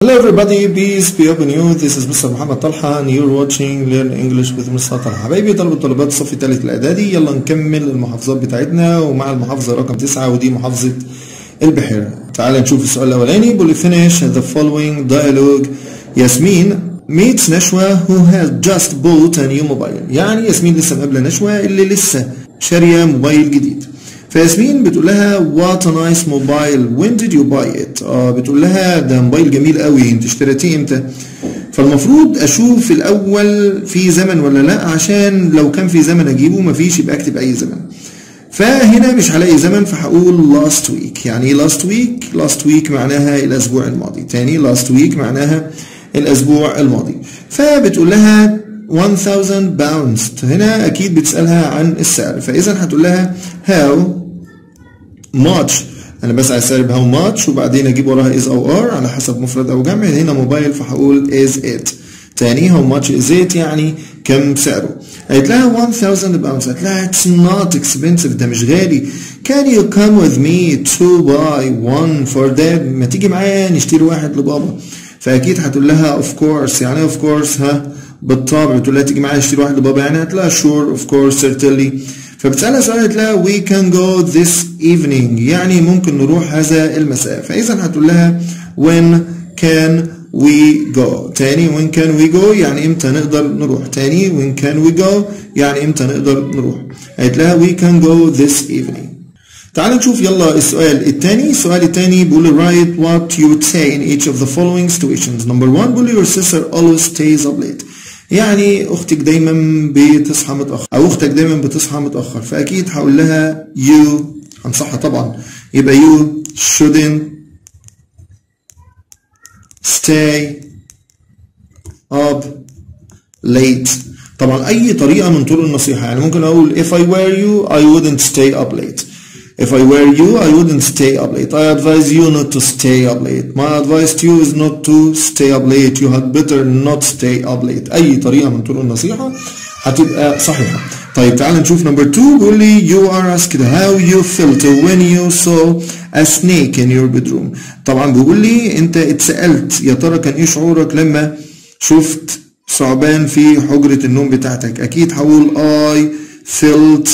Hello everybody, peace be upon you. This is Mr. محمد طلحة and you're watching Learn English with Mr. طلحة. حبايبي طلبة طالبات الصف الثالث الإعدادي يلا نكمل المحافظات بتاعتنا ومع المحافظة رقم تسعة ودي محافظة البحيرة. تعال نشوف السؤال الأولاني بيقول finish the following dialogue. ياسمين meets نشوى who has just bought a new mobile. يعني ياسمين لسه مقابلة نشوى اللي لسه شارية موبايل جديد. فياسمين بتقول لها وات نايس موبايل وين ديد يو باي ات اه بتقول لها ده موبايل جميل قوي انت اشتريتيه امتى فالمفروض اشوف في الاول في زمن ولا لا عشان لو كان في زمن اجيبه مفيش يبقى اكتب اي زمن فهنا مش هلاقي زمن فهقول last week يعني ايه last week last week معناها الاسبوع الماضي تاني last week معناها الاسبوع الماضي فبتقول لها 1000 pounds هنا اكيد بتسالها عن السعر فاذا هتقول لها how much انا بسأل السعر ب how much وبعدين اجيب وراها is او are على حسب مفرد او جمع هنا موبايل فهقول is it تاني how much is it يعني كم سعره قالت لها 1000 pounds قالت لها it's not expensive ده مش غالي can you come with me to buy one for dad ما تيجي معايا نشتري واحد لبابا فاكيد هتقول لها of course يعني of course ها بالطبع بتقول لها تيجي معايا اشتري واحد لبابا يعني هتقول لها sure of course certainly فبتسألها سؤال قالت لها we can go this evening يعني ممكن نروح هذا المساء فإذا هتقول لها when can we go تاني when can we go يعني امتى نقدر نروح تاني when can we go يعني امتى نقدر نروح قالت لها we can go this evening تعال نشوف يلا السؤال الثاني السؤال الثاني بيقول write what you would say in each of the following situations number one بيقول your sister always stays up late يعني اختك دايما بتصحى متاخر او اختك دايما بتصحى متاخر فاكيد هقول لها you هنصحها طبعا يبقى you shouldn't stay up late طبعا اي طريقه من طرق النصيحه يعني ممكن اقول if I were you I wouldn't stay up late If I were you, I wouldn't stay up late. I advise you not to stay up late. My advice to you is not to stay up late. You had better not stay up late. أي طريقة من طرق النصيحة هتبقى صحيحة. طيب تعال نشوف number two بيقول لي you are asked how you felt when you saw a snake in your bedroom. طبعا بيقول لي أنت اتسألت يا ترى كان إيه شعورك لما شفت ثعبان في حجرة النوم بتاعتك؟ أكيد هقول I felt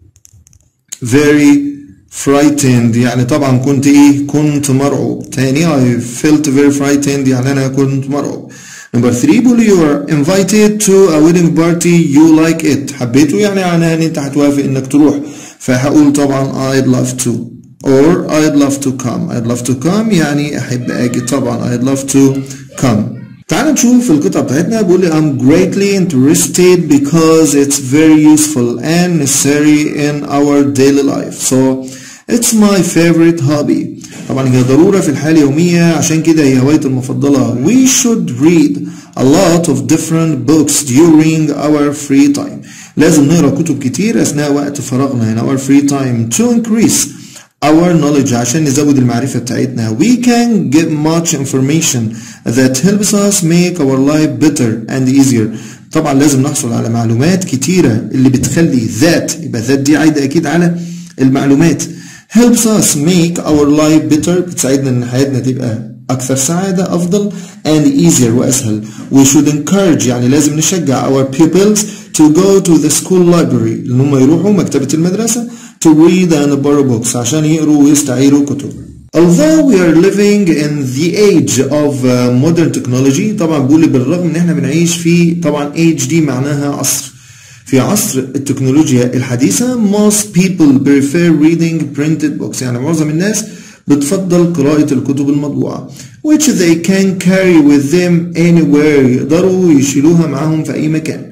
very frightened يعني طبعا كنت ايه كنت مرعوب تاني I felt very frightened يعني انا كنت مرعوب number three بيقول you are invited to a wedding party you like it حبيته يعني معناها ان انت هتوافق انك تروح فهقول طبعا I'd love to or I'd love to come I'd love to come يعني احب اجي طبعا I'd love to come تعال نشوف القطعة بتاعتنا بيقول لي I'm greatly interested because it's very useful and necessary in our daily life so It's my favorite hobby. طبعا هي ضرورة في الحياة اليومية عشان كده هي هوايتي المفضلة. We should read a lot of different books during our free time. لازم نقرا كتب كتير أثناء وقت فراغنا in our free time to increase our knowledge عشان نزود المعرفة بتاعتنا. We can get much information that helps us make our life better and easier. طبعا لازم نحصل على معلومات كتيرة اللي بتخلي ذات يبقى ذات دي عايدة أكيد على المعلومات. helps us make our life better بتساعدنا ان حياتنا تبقى اكثر سعادة افضل and easier واسهل we should encourage يعني لازم نشجع our pupils to go to the school library ان هم يروحوا مكتبة المدرسة to read and borrow books عشان يقروا ويستعيروا كتب Although we are living in the age of uh, modern technology طبعا بقول بالرغم ان احنا بنعيش في طبعا age دي معناها عصر في عصر التكنولوجيا الحديثة most people prefer reading printed books يعني معظم الناس بتفضل قراءة الكتب المطبوعة which they can carry with them anywhere يقدروا يشيلوها معاهم في أي مكان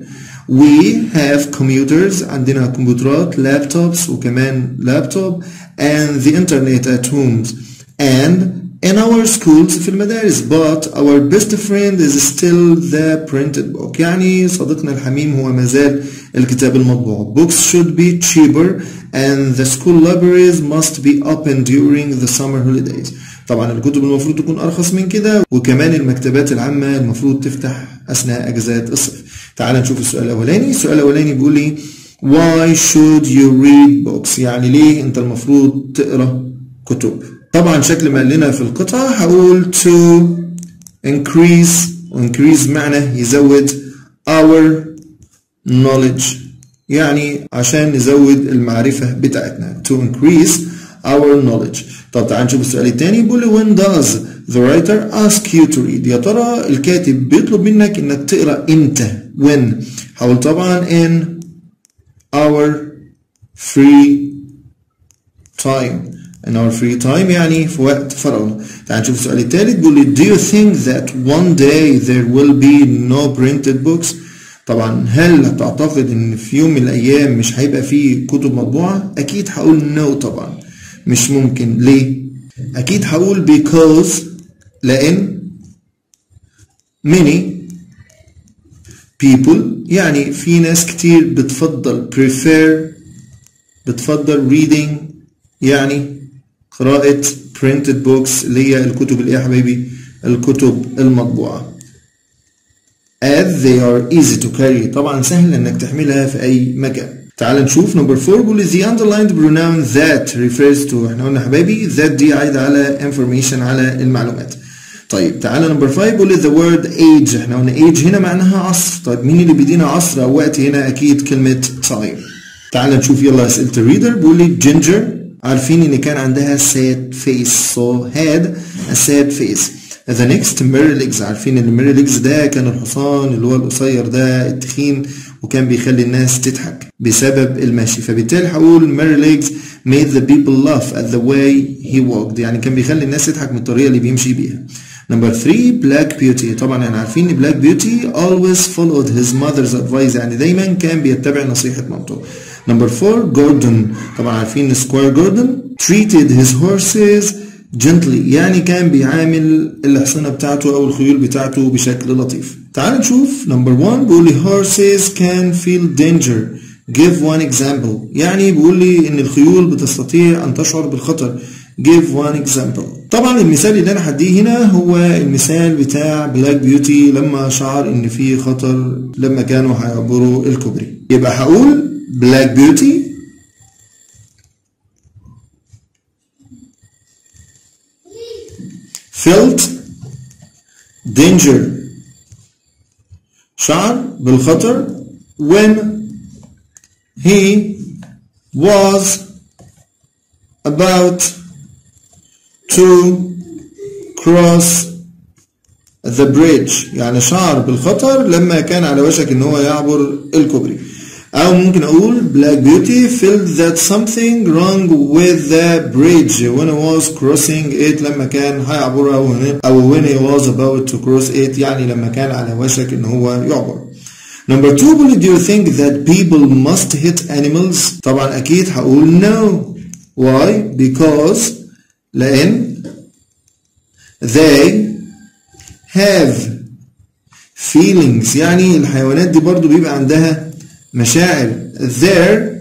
we have computers عندنا كمبيوترات laptops وكمان laptop and the internet at homes and in our schools في المدارس but our best friend is still the printed book يعني صديقنا الحميم هو مازال الكتاب المطبوع books should be cheaper and the school libraries must be open during the summer holidays طبعا الكتب المفروض تكون أرخص من كده وكمان المكتبات العامة المفروض تفتح أثناء أجازات الصيف تعال نشوف السؤال الأولاني السؤال الأولاني بيقول لي why should you read books يعني ليه أنت المفروض تقرأ كتب طبعا شكل ما قال لنا في القطعة هقول to increase increase معنى يزود our knowledge يعني عشان نزود المعرفة بتاعتنا to increase our knowledge طب تعال نشوف السؤال التاني بيقول لي when does the writer ask you to read يا ترى الكاتب بيطلب منك انك تقرا امتى when حاول طبعا in our free time in our free time يعني في وقت فراغنا تعال نشوف السؤال الثالث بيقول لي do you think that one day there will be no printed books طبعا هل تعتقد ان في يوم من الايام مش هيبقى فيه كتب مطبوعه اكيد هقول no طبعا مش ممكن ليه اكيد هقول because لان many people يعني في ناس كتير بتفضل prefer بتفضل reading يعني قراءة printed books اللي هي الكتب اللي هي يا حبايبي الكتب المطبوعة as they are easy to carry طبعا سهل انك تحملها في اي مكان تعال نشوف نمبر 4 بيقول the underlined pronoun that refers to احنا قلنا حبايبي that دي عايدة على information على المعلومات طيب تعالى نمبر 5 بيقول the word age احنا قلنا age هنا معناها عصر طيب مين اللي بيدينا عصر او وقت هنا اكيد كلمة time تعال نشوف يلا اسئلة الريدر بيقول لي ginger عارفين ان كان عندها sad face so had a sad face the next Merrylegs عارفين ان Merrylegs ده كان الحصان اللي هو القصير ده التخين وكان بيخلي الناس تضحك بسبب المشي فبالتالي هقول Merrylegs made the people laugh at the way he walked يعني كان بيخلي الناس تضحك من الطريقة اللي بيمشي بيها Number 3 Black Beauty طبعا احنا عارفين ان Black Beauty always followed his mother's advice يعني دايما كان بيتبع نصيحة مامته Number 4 Gordon طبعا عارفين Squire Gordon treated his horses gently يعني كان بيعامل الأحصنة بتاعته أو الخيول بتاعته بشكل لطيف تعال نشوف نمبر 1 بيقول لي horses can feel danger give one example يعني بيقول لي إن الخيول بتستطيع أن تشعر بالخطر give one example طبعا المثال اللي أنا هديه هنا هو المثال بتاع بلاك بيوتي لما شعر إن في خطر لما كانوا هيعبروا الكوبري يبقى هقول بلاك بيوتي felt danger شعر بالخطر when he was about to cross the bridge يعني شعر بالخطر لما كان على وشك ان هو يعبر الكوبري او ممكن اقول black beauty felt that something wrong with the bridge when I was crossing it لما كان هيعبرها او when he was about to cross it يعني لما كان على وشك ان هو يعبر Number two do you think that people must hit animals طبعا اكيد هقول no why because لان they have feelings يعني الحيوانات دي برضو بيبقى عندها مشاعر they're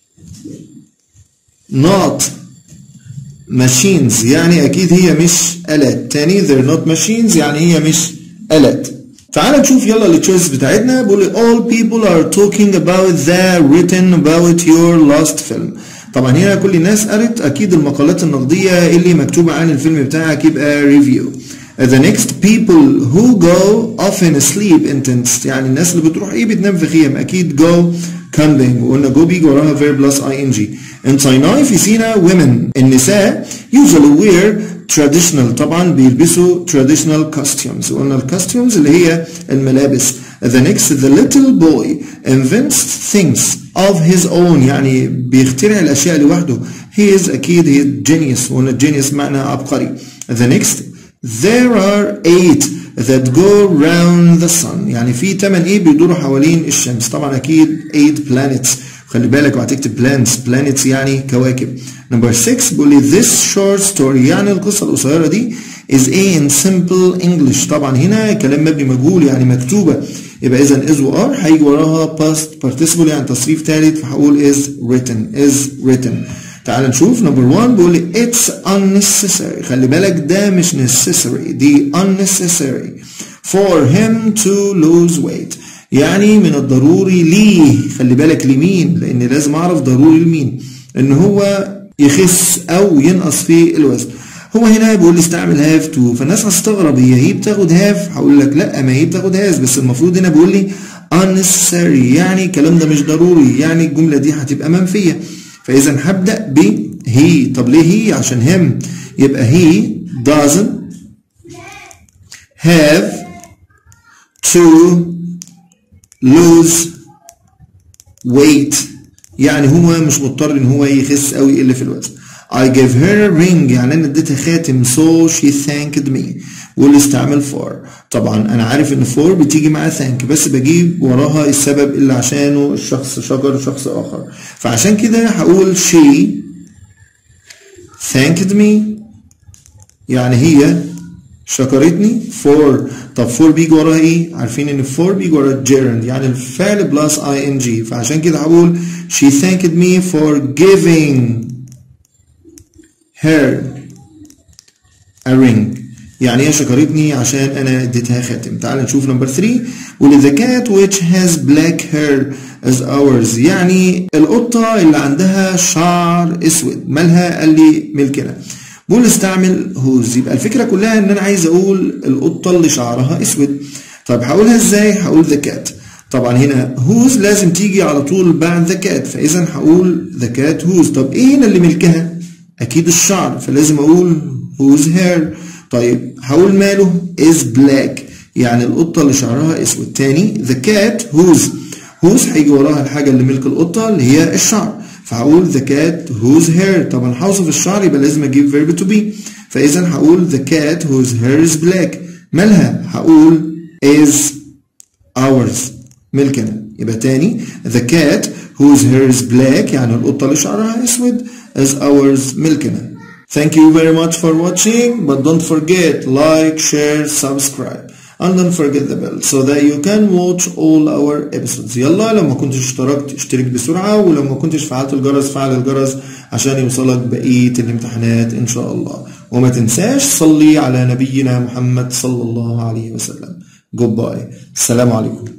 not machines يعني أكيد هي مش آلات تاني they're not machines يعني هي مش آلات تعال نشوف يلا التشويس بتاعتنا بيقول all people are talking about the written about your last film طبعا هنا كل الناس قرت أكيد المقالات النقدية اللي مكتوبة عن الفيلم بتاعك يبقى ريفيو The next people who go often sleep in tents يعني الناس اللي بتروح ايه بتنام في خيم اكيد go camping وقلنا go بيجي وراها verb plus ing in Sinai في سينا women النساء usually wear traditional طبعا بيلبسوا traditional costumes وقلنا الكاستيومز اللي هي الملابس the next the little boy invents things of his own يعني بيخترع الاشياء لوحده he is اكيد he is genius وقلنا genius معنى عبقري the next There are eight that go round the sun يعني في 8 ايه بيدوروا حوالين الشمس طبعا اكيد 8 planets خلي بالك وهتكتب planets planets يعني كواكب number 6 بيقول لي this short story يعني القصة القصيرة دي is a in simple English طبعا هنا كلام مبني مجهول يعني مكتوبة يبقى اذا is و are هيجي وراها past participle يعني تصريف ثالث فهقول is written is written تعال نشوف نمبر 1 بيقول لي it's unnecessary خلي بالك ده مش necessary دي unnecessary for him to lose weight يعني من الضروري ليه خلي بالك لمين لان لازم اعرف ضروري لمين ان هو يخس او ينقص في الوزن هو هنا بيقول لي استعمل هاف تو فالناس هتستغرب هي هي بتاخد هاف هقول لك لا ما هي بتاخد هاز بس المفروض هنا بيقول لي unnecessary يعني الكلام ده مش ضروري يعني الجملة دي هتبقى منفية فإذا هبدأ ب هي طب ليه هي عشان هم يبقى he doesn't have to lose weight يعني هو مش مضطر ان هو يخس او يقل في الوزن I gave her a ring يعني انا اديتها خاتم so she thanked me واللي استعمل for طبعا انا عارف ان for بتيجي مع thank بس بجيب وراها السبب اللي عشانه الشخص شكر شخص اخر فعشان كده هقول she thanked me يعني هي شكرتني for طب for بيجي وراها ايه؟ عارفين ان for بيجي وراها gerund يعني الفعل بلس ing فعشان كده هقول she thanked me for giving her a ring يعني هي شكرتني عشان انا اديتها خاتم تعال نشوف نمبر 3 واللي the cat which has black hair as ours يعني القطة اللي عندها شعر اسود مالها قال لي ملكنا بقول استعمل whose يبقى الفكرة كلها ان انا عايز اقول القطة اللي شعرها اسود طيب هقولها ازاي هقول the cat طبعا هنا whose لازم تيجي على طول بعد the cat فاذا هقول the cat whose طب ايه هنا اللي ملكها اكيد الشعر فلازم اقول whose hair طيب هقول ماله is black يعني القطة اللي شعرها اسود تاني the cat whose whose هيجي وراها الحاجة اللي ملك القطة اللي هي الشعر فهقول the cat whose hair طبعا هوصف الشعر يبقى لازم اجيب verb to be فاذا هقول the cat whose hair is black مالها هقول is ours ملكنا يبقى تاني the cat whose hair is black يعني القطة اللي شعرها اسود is ours ملكنا Thank you very much for watching but don't forget like, share, subscribe and don't forget the bell so that you can watch all our episodes يلا لو ما كنتش اشتركت اشترك بسرعة ولو ما كنتش فعلت الجرس فعل الجرس عشان يوصلك بقية الامتحانات ان شاء الله وما تنساش صلي على نبينا محمد صلى الله عليه وسلم Goodbye السلام عليكم